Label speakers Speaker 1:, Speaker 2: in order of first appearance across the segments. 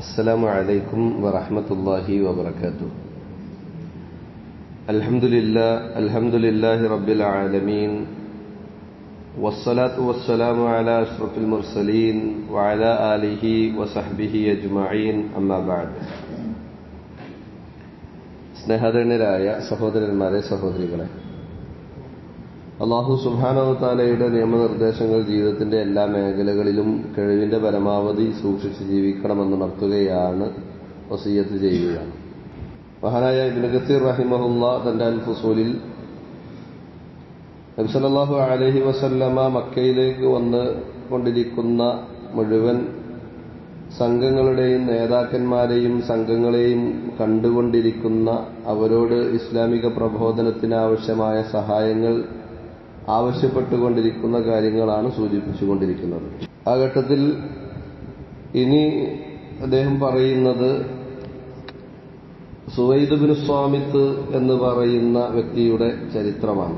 Speaker 1: السلام عليكم ورحمة الله وبركاته الحمد لله الحمد لله رب العالمين والصلاة والسلام على أشرف المرسلين وعلى آله وصحبه أجمعين أما بعد സ്നേഹധന്യരായ സഹോദരന്മാരെ സഹോദരികളെ അള്ളാഹു സുബാനവത്താലയുടെ നിയമനിർദ്ദേശങ്ങൾ ജീവിതത്തിന്റെ എല്ലാ മേഖലകളിലും കഴിവിന്റെ പരമാവധി സൂക്ഷിച്ച് ജീവിക്കണമെന്നുണർത്തുകയാണ് വസീയത്ത് ചെയ്യുകയാണ് മഹാനായ ഇബ്നു കസീർ റഹിമഹുല്ല തന്റെ അൽ ഫുസൂലിൽ നബ്സലല്ലാഹു അലഹി വസല്ലമ മക്കയിലേക്ക് വന്ന് കൊണ്ടിരിക്കുന്ന മുഴുവൻ സംഘങ്ങളുടെയും നേതാക്കന്മാരെയും സംഘങ്ങളെയും കണ്ടുകൊണ്ടിരിക്കുന്ന അവരോട് ഇസ്ലാമിക പ്രബോധനത്തിന് ആവശ്യമായ സഹായങ്ങൾ ആവശ്യപ്പെട്ടുകൊണ്ടിരിക്കുന്ന കാര്യങ്ങളാണ് സൂചിപ്പിച്ചുകൊണ്ടിരിക്കുന്നത് ആ ഘട്ടത്തിൽ ഇനി അദ്ദേഹം പറയുന്നത് സുവൈദ് ബിൻ സ്വാമിത്ത് എന്ന് പറയുന്ന വ്യക്തിയുടെ ചരിത്രമാണ്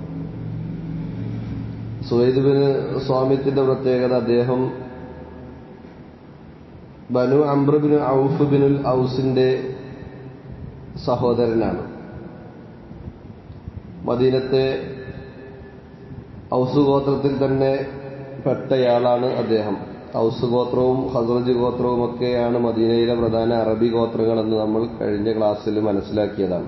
Speaker 1: സുവൈദ് ബിൻ സ്വാമിത്തിന്റെ പ്രത്യേകത അദ്ദേഹം ബനു അംബ്രബിന് ഔഫ് ബിനുൽ ഔസിന്റെ സഹോദരനാണ് മദീനത്തെ ഔസ് ഗോത്രത്തിൽ തന്നെ പെട്ടയാളാണ് അദ്ദേഹം ഔസ് ഗോത്രവും ഹസ്രജ് ഗോത്രവും ഒക്കെയാണ് മദീനയിലെ പ്രധാന അറബി ഗോത്രങ്ങളെന്ന് നമ്മൾ കഴിഞ്ഞ ക്ലാസ്സിൽ മനസ്സിലാക്കിയതാണ്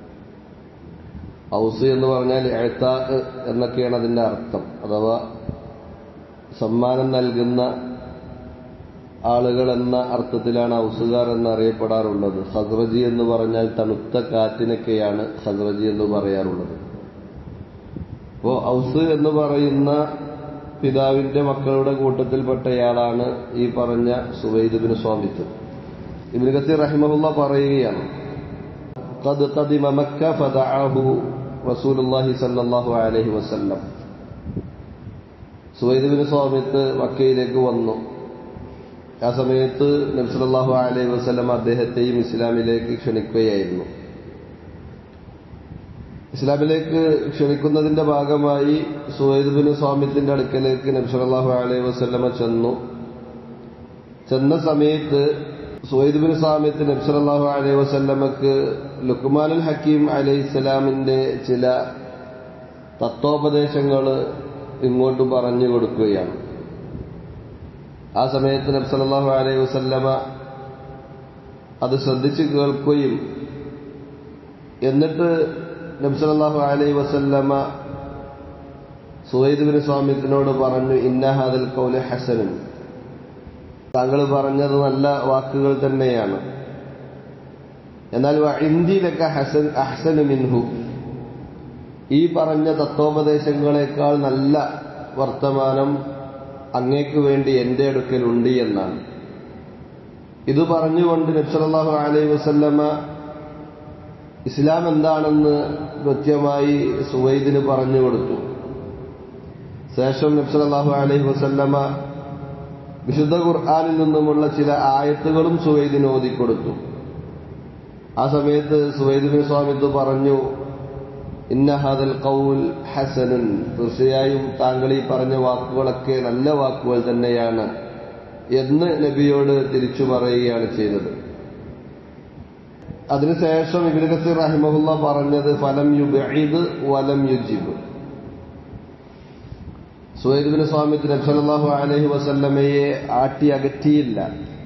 Speaker 1: ഔസ് എന്ന് പറഞ്ഞാൽ എഴുത്താ എന്നൊക്കെയാണ് അതിന്റെ അർത്ഥം അഥവാ സമ്മാനം നൽകുന്ന ആളുകൾ എന്ന അർത്ഥത്തിലാണ് ഔസുകാർ എന്നറിയപ്പെടാറുള്ളത് ഹസ്രജി എന്ന് പറഞ്ഞാൽ തണുത്ത കാറ്റിനൊക്കെയാണ് ഹസ്രജി എന്ന് പറയാറുള്ളത് അപ്പോ ഔസ് എന്ന് പറയുന്ന പിതാവിന്റെ മക്കളുടെ കൂട്ടത്തിൽപ്പെട്ടയാളാണ് ഈ പറഞ്ഞ സുവൈദുബിന് സ്വാമിത്ത് ഇബിന് കസീർ റഹിമഹുല്ല പറയുകയാണ് قد قدم مكة فدعاه رسول الله صلى الله عليه وسلم സുവൈദ് ബിൻ സ്വാമിത്ത് മക്കയിലേക്ക് വന്നു ആ സമയത്ത് നബ്സലാഹു അലൈഹി വസ്ലം അദ്ദേഹത്തെയും ഇസ്ലാമിലേക്ക് ക്ഷണിക്കുകയായിരുന്നു ഇസ്ലാമിലേക്ക് ക്ഷണിക്കുന്നതിന്റെ ഭാഗമായി സുവൈദ് ബിൻ സ്വാമിത്തിന്റെ അടുക്കലേക്ക് നബ്സലാഹു അലൈഹി വസ്ലമ ചെന്നു ചെന്ന സമയത്ത് സുവൈദ് ബിൻ സ്വാമിത്ത് നബ്സലാഹു അലൈഹി വസ്ലമക്ക് ലുക്മാനുൽ ഹക്കീം അലൈഹി ഇസ്ലാമിന്റെ ചില തത്വോപദേശങ്ങൾ ഇങ്ങോട്ട് പറഞ്ഞു കൊടുക്കുകയാണ് ആ സമയത്ത് നബ്സലാഹു അലൈഹി വസല്ലമ അത് ശ്രദ്ധിച്ചു കേൾക്കുകയും എന്നിട്ട് നബ്സലാഹു അലൈഹി വസല്ലമ സുവൈദുബിന് സ്വാമിത്തിനോട് പറഞ്ഞു ഇന്നഹാദൽ കൗല ഹസനും താങ്കൾ പറഞ്ഞത് നല്ല വാക്കുകൾ തന്നെയാണ് എന്നാൽ ഇന്ത്യയിലൊക്കെ ഹസൻ അഹ്സനു മിൻഹു ഈ പറഞ്ഞ തത്വോപദേശങ്ങളെക്കാൾ നല്ല വർത്തമാനം അങ്ങേക്ക് വേണ്ടി എന്റെ അടുക്കലുണ്ട് എന്നാണ് ഇത് പറഞ്ഞുകൊണ്ട് നബ്സലാഹു അലൈഹി വസല്ലമ ഇസ്ലാം എന്താണെന്ന് കൃത്യമായി സുവൈദിന് പറഞ്ഞു കൊടുത്തു ശേഷം നബ്സലാഹു അലൈഹി വസല്ലമ വിശുദ്ധ ഖുർആാനിൽ നിന്നുമുള്ള ചില ആയത്തുകളും സുവൈദിന് ഓതിക്കൊടുത്തു ആ സമയത്ത് സുവൈദിന് സ്വാമിത്വ പറഞ്ഞു ഇന്നഹാദൽ കൗൽ ഹസനുൻ തീർച്ചയായും താങ്കൾ ഈ പറഞ്ഞ വാക്കുകളൊക്കെ നല്ല വാക്കുകൾ തന്നെയാണ് എന്ന് നബിയോട് തിരിച്ചു പറയുകയാണ് ചെയ്തത് അതിനുശേഷം ഇബിന് കസീർ റഹിമഹുല്ല പറഞ്ഞത് ഫലം യുബീദ് വലം യുജിബ് സുഹൈദ്ബിന് സ്വാമിത്ത് നബ്സലാഹു അലഹി വസല്ലമയെ ആട്ടി അകറ്റിയില്ല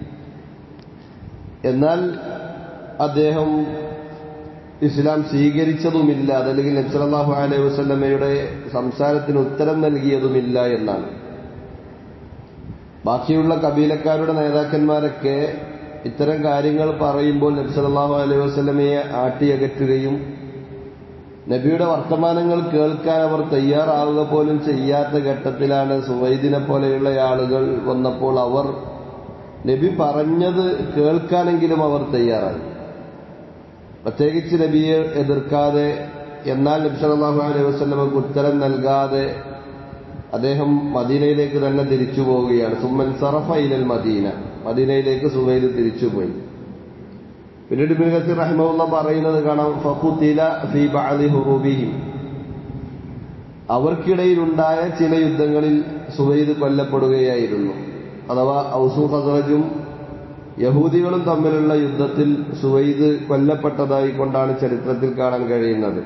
Speaker 1: എന്നാൽ അദ്ദേഹം ഇസ്ലാം സ്വീകരിച്ചതുമില്ല അതല്ലെങ്കിൽ നബ്സലാഹു അലൈഹി വസ്ലമയുടെ സംസാരത്തിന് ഉത്തരം നൽകിയതുമില്ല എന്നാണ് ബാക്കിയുള്ള കബീലക്കാരുടെ നേതാക്കന്മാരൊക്കെ ഇത്തരം കാര്യങ്ങൾ പറയുമ്പോൾ നബ്സലാഹു അലൈഹി വസ്ലമയെ ആട്ടിയകറ്റുകയും നബിയുടെ വർത്തമാനങ്ങൾ കേൾക്കാൻ അവർ തയ്യാറാവുക പോലും ചെയ്യാത്ത ഘട്ടത്തിലാണ് സുവൈദിനെ പോലെയുള്ള ആളുകൾ വന്നപ്പോൾ അവർ നബി പറഞ്ഞത് കേൾക്കാനെങ്കിലും അവർ തയ്യാറായി പ്രത്യേകിച്ച് നബിയെ എതിർക്കാതെ എന്നാൽ നബി സല്ലല്ലാഹു അലൈഹി വസല്ലമക്ക് ഉത്തരം നൽകാതെ അദ്ദേഹം മദീനയിലേക്ക് തന്നെ തിരിച്ചു പോവുകയാണ് സുമ്മൻ സറഫ ഇലൽ മദീന മദീനയിലേക്ക് സുവൈദ് തിരിച്ചുപോയി പിന്നീട് ഇബ്നു കസീർ റഹിമഹുള്ള പറയുന്നത് കാണാം ഫഖുതില ഫീ ബഅദി ഹുറൂബിഹിം അവർക്കിടയിലുണ്ടായ ചില യുദ്ധങ്ങളിൽ സുവൈദ് കൊല്ലപ്പെടുകയായിരുന്നു അഥവാ ഔസു ഹസറജും യഹൂദികളും തമ്മിലുള്ള യുദ്ധത്തിൽ സുവൈദ് കൊല്ലപ്പെട്ടതായി കൊണ്ടാണ് ചരിത്രത്തിൽ കാണാൻ കഴിയുന്നത്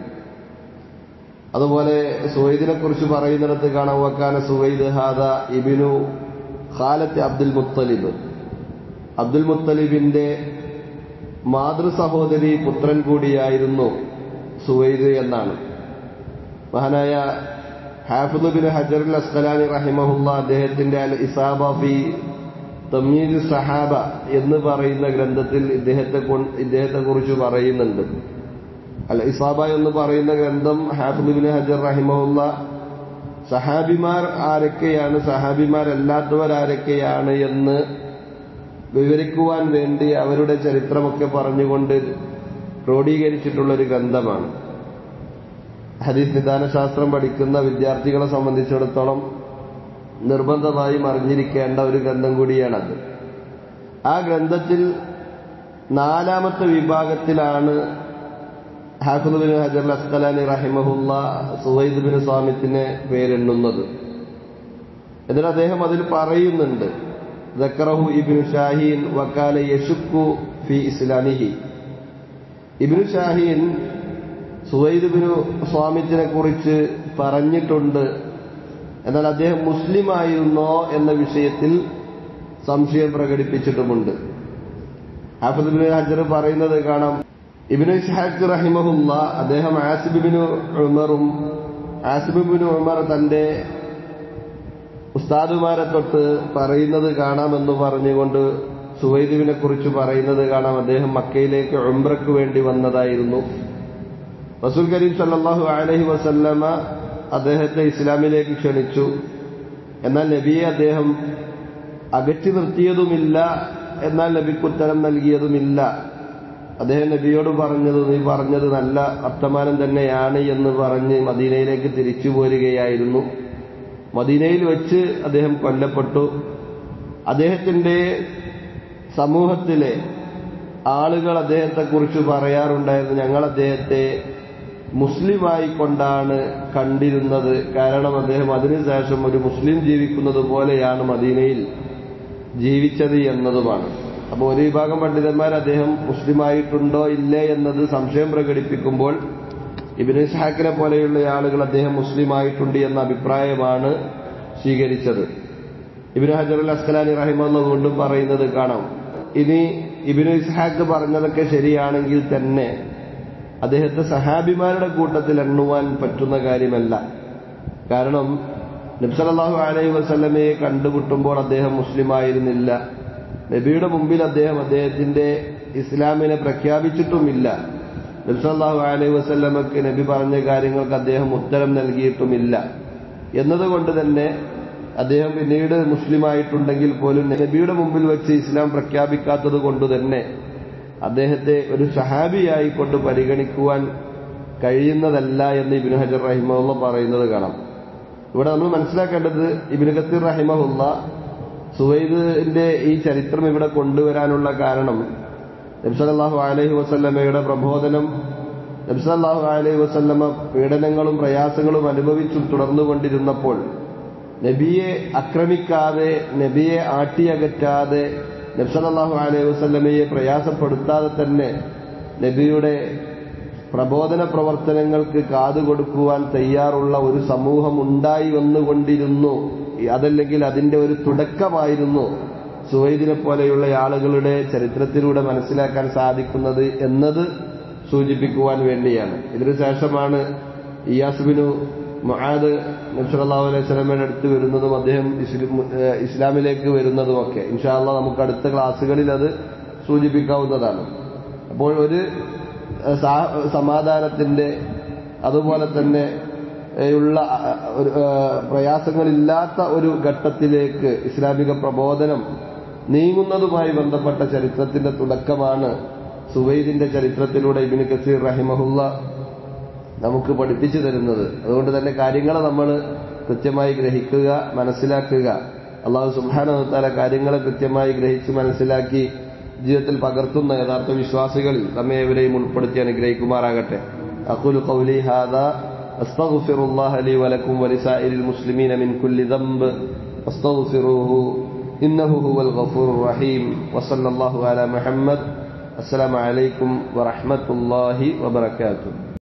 Speaker 1: അതുപോലെ സുവൈദിനെ കുറിച്ച് പറയുന്നിടത്ത് കാണാൻ വക്കാന സുവൈദ് ഹാദ ഇബിനു ഖാലത്ത് അബ്ദുൽ മുത്തലിബ് അബ്ദുൽ മുത്തലിബിന്റെ മാതൃ സഹോദരി പുത്രൻ കൂടിയായിരുന്നു സുവൈദ് എന്നാണ് മഹാനായ ഹാഫിദ് ബിൻ ഹജറുൽ അസ്കലാനി റഹിമഹുല്ല അദ്ദേഹത്തിന്റെ അൽ ഇസാബ ഫി തമീദ് സഹാബ എന്ന് പറയുന്ന ഗ്രന്ഥത്തിൽ ഇദ്ദേഹത്തെ ഇദ്ദേഹത്തെ കുറിച്ച് പറയുന്നുണ്ട് അൽ ഇസാബ എന്ന് പറയുന്ന ഗ്രന്ഥം ഹാഫിദ് ബിൻ ഹജർ റഹിമഹുല്ല സഹാബിമാർ ആരൊക്കെയാണ് സഹാബിമാരല്ലാത്തവരാരൊക്കെയാണ് എന്ന് വിവരിക്കുവാൻ വേണ്ടി അവരുടെ ചരിത്രമൊക്കെ പറഞ്ഞുകൊണ്ട് ക്രോഡീകരിച്ചിട്ടുള്ള ഒരു ഗ്രന്ഥമാണ് ഹദീസ് നിദാനശാസ്ത്രം പഠിക്കുന്ന വിദ്യാർത്ഥികളെ സംബന്ധിച്ചിടത്തോളം നിർബന്ധമായും അറിഞ്ഞിരിക്കേണ്ട ഒരു ഗ്രന്ഥം കൂടിയാണത് ആ ഗ്രന്ഥത്തിൽ നാലാമത്തെ വിഭാഗത്തിലാണ് ഹാഫിദ് ബിൻ ഹജർ അസ്കലാനി റഹിമഹുല്ല സുവൈദ് ബിൻ സ്വാമിത്തിനെ പേരെണ്ണുന്നത് എന്നിട്ട് അദ്ദേഹം അതിൽ പറയുന്നുണ്ട് ദക്കറഹു ഇബിനു ഷാഹീൻ വക്കാല യഷുക്കു ഫി ഇസ്ലാമിഹി ഇബിനു ഷാഹീൻ സുവൈദ് ബിനു സ്വാമിത്തിനെ കുറിച്ച് പറഞ്ഞിട്ടുണ്ട് എന്നാൽ അദ്ദേഹം മുസ്ലിം ആയിരുന്നോ എന്ന വിഷയത്തിൽ സംശയം പ്രകടിപ്പിച്ചിട്ടുമുണ്ട് ഹാഫിദ് ബിൻ ഹജർ പറയുന്നത് കാണാം ഇബിനു ഇസ്ഹാഖ് റഹിമഹുല്ല അദ്ദേഹം ആസിബിബിനു ഉമറും ആസിബിബിനു ഉമർ തന്റെ ഉസ്താദുമാരെ തൊട്ട് പറയുന്നത് കാണാമെന്ന് പറഞ്ഞുകൊണ്ട് സുവൈദുവിനെ കുറിച്ച് പറയുന്നത് കാണാം അദ്ദേഹം മക്കയിലേക്ക് ഉംറയ്ക്ക് വേണ്ടി വന്നതായിരുന്നു റസൂൽ കരീം സല്ലാഹു അലഹി വസല്ലമ അദ്ദേഹത്തെ ഇസ്ലാമിലേക്ക് ക്ഷണിച്ചു എന്നാൽ നബിയെ അദ്ദേഹം അകറ്റി നിർത്തിയതുമില്ല എന്നാൽ നബിക്ക് ഉത്തരം നൽകിയതുമില്ല അദ്ദേഹം നബിയോട് പറഞ്ഞത് നീ പറഞ്ഞത് നല്ല വർത്തമാനം തന്നെയാണ് എന്ന് പറഞ്ഞ് മദീനയിലേക്ക് തിരിച്ചു പോരുകയായിരുന്നു മദീനയിൽ വെച്ച് അദ്ദേഹം കൊല്ലപ്പെട്ടു അദ്ദേഹത്തിന്റെ സമൂഹത്തിലെ ആളുകൾ അദ്ദേഹത്തെക്കുറിച്ച് പറയാറുണ്ടായിരുന്നു ഞങ്ങൾ അദ്ദേഹത്തെ മുസ്ലിമായി കൊണ്ടാണ് കണ്ടിരുന്നത് കാരണം അദ്ദേഹം അതിനുശേഷം ഒരു മുസ്ലിം ജീവിക്കുന്നത് പോലെയാണ് മദീനയിൽ ജീവിച്ചത് എന്നതുമാണ് അപ്പോൾ ഒരു വിഭാഗം പണ്ഡിതന്മാർ അദ്ദേഹം മുസ്ലിമായിട്ടുണ്ടോ ഇല്ലേ എന്നത് സംശയം പ്രകടിപ്പിക്കുമ്പോൾ ഇബിൻ ഇസ്ഹാക്കിനെ പോലെയുള്ള ആളുകൾ അദ്ദേഹം മുസ്ലിമായിട്ടുണ്ട് എന്ന അഭിപ്രായമാണ് സ്വീകരിച്ചത് ഇബിൻ ഹജർ അൽ അസ്കലാനി റഹിമെന്ന് വീണ്ടും പറയുന്നത് കാണാം ഇനി ഇബിൻ ഇസ്ഹാഖ് പറഞ്ഞതൊക്കെ ശരിയാണെങ്കിൽ തന്നെ അദ്ദേഹത്തെ സഹാബിമാരുടെ കൂട്ടത്തിൽ എണ്ണുവാൻ പറ്റുന്ന കാര്യമല്ല കാരണം നബ്സലാഹു അലൈഹി വസല്ലമയെ കണ്ടുമുട്ടുമ്പോൾ അദ്ദേഹം മുസ്ലിമായിരുന്നില്ല നബിയുടെ മുമ്പിൽ അദ്ദേഹം അദ്ദേഹത്തിന്റെ ഇസ്ലാമിനെ പ്രഖ്യാപിച്ചിട്ടുമില്ല നബ്സല്ലാഹു അലൈഹി വസല്ലമക്ക് നബി പറഞ്ഞ കാര്യങ്ങൾക്ക് അദ്ദേഹം ഉത്തരം നൽകിയിട്ടുമില്ല എന്നതുകൊണ്ട് തന്നെ അദ്ദേഹം പിന്നീട് മുസ്ലിമായിട്ടുണ്ടെങ്കിൽ പോലും നബിയുടെ മുമ്പിൽ വെച്ച് ഇസ്ലാം പ്രഖ്യാപിക്കാത്തത് കൊണ്ട് തന്നെ അദ്ദേഹത്തെ ഒരു സഹാബിയായി കൊണ്ട് പരിഗണിക്കുവാൻ കഴിയുന്നതല്ല എന്ന് ഇബിന് ഹജർ റഹിമുള്ള പറയുന്നത് കാണാം ഇവിടെ നമ്മൾ മനസ്സിലാക്കേണ്ടത് ഇബിന് ഖത്തീർ റഹിമഹുല്ല സുവൈദിന്റെ ഈ ചരിത്രം ഇവിടെ കൊണ്ടുവരാനുള്ള കാരണം നബ്സലാഹു അലഹി വസല്ലമയുടെ പ്രബോധനം നബ്സലാഹു അലൈഹി വസല്ലമ പീഡനങ്ങളും പ്രയാസങ്ങളും അനുഭവിച്ചു തുടർന്നുകൊണ്ടിരുന്നപ്പോൾ നബിയെ ആക്രമിക്കാതെ നബിയെ ആട്ടിയകറ്റാതെ നബ്സലാഹു അലൈഹി വസല്ലമയെ പ്രയാസപ്പെടുത്താതെ തന്നെ നബിയുടെ പ്രബോധന പ്രവർത്തനങ്ങൾക്ക് കാതുകൊടുക്കുവാൻ തയ്യാറുള്ള ഒരു സമൂഹം ഉണ്ടായി വന്നുകൊണ്ടിരുന്നു അതല്ലെങ്കിൽ അതിന്റെ ഒരു തുടക്കമായിരുന്നു സുവൈദിനെ പോലെയുള്ള ആളുകളുടെ ചരിത്രത്തിലൂടെ മനസ്സിലാക്കാൻ സാധിക്കുന്നത് എന്നത് സൂചിപ്പിക്കുവാൻ വേണ്ടിയാണ് ഇതിനു ശേഷമാണ് ഇയാസുബിനു മൊഹാദ് നബ്സലാഹു അലൈഹി സ്വലമയുടെ അടുത്ത് വരുന്നതും അദ്ദേഹം ഇസ്ലാമിലേക്ക് വരുന്നതുമൊക്കെ ഇൻഷാല്ല നമുക്ക് അടുത്ത ക്ലാസ്സുകളിൽ അത് സൂചിപ്പിക്കാവുന്നതാണ് അപ്പോൾ ഒരു സമാധാനത്തിന്റെ അതുപോലെ തന്നെ ഉള്ള ഒരു പ്രയാസങ്ങളില്ലാത്ത ഒരു ഘട്ടത്തിലേക്ക് ഇസ്ലാമിക പ്രബോധനം നീങ്ങുന്നതുമായി ബന്ധപ്പെട്ട ചരിത്രത്തിന്റെ തുടക്കമാണ് സുവൈദിന്റെ ചരിത്രത്തിലൂടെ ഇബിന് കസീർ റഹിമഹുല്ല നമുക്ക് പഠിപ്പിച്ചു തരുന്നത് അതുകൊണ്ട് തന്നെ കാര്യങ്ങളെ നമ്മൾ കൃത്യമായി ഗ്രഹിക്കുക മനസ്സിലാക്കുക അള്ളാഹു സുബാനത്താല കാര്യങ്ങളെ കൃത്യമായി ഗ്രഹിച്ച് മനസ്സിലാക്കി ജീവിതത്തിൽ പകർത്തുന്ന യഥാർത്ഥ വിശ്വാസികളിൽ നമ്മെ എവരെയും ഉൾപ്പെടുത്തി അനുഗ്രഹിക്കുമാറാകട്ടെ അഖുൽ ഖൗലി ഹാദാ أستغفر الله لي ولكم ولسائر المسلمين من كل ذنب فاستغفروه إنه هو الغفور الرحيم وصلى الله على محمد السلام عليكم ورحمة الله وبركاته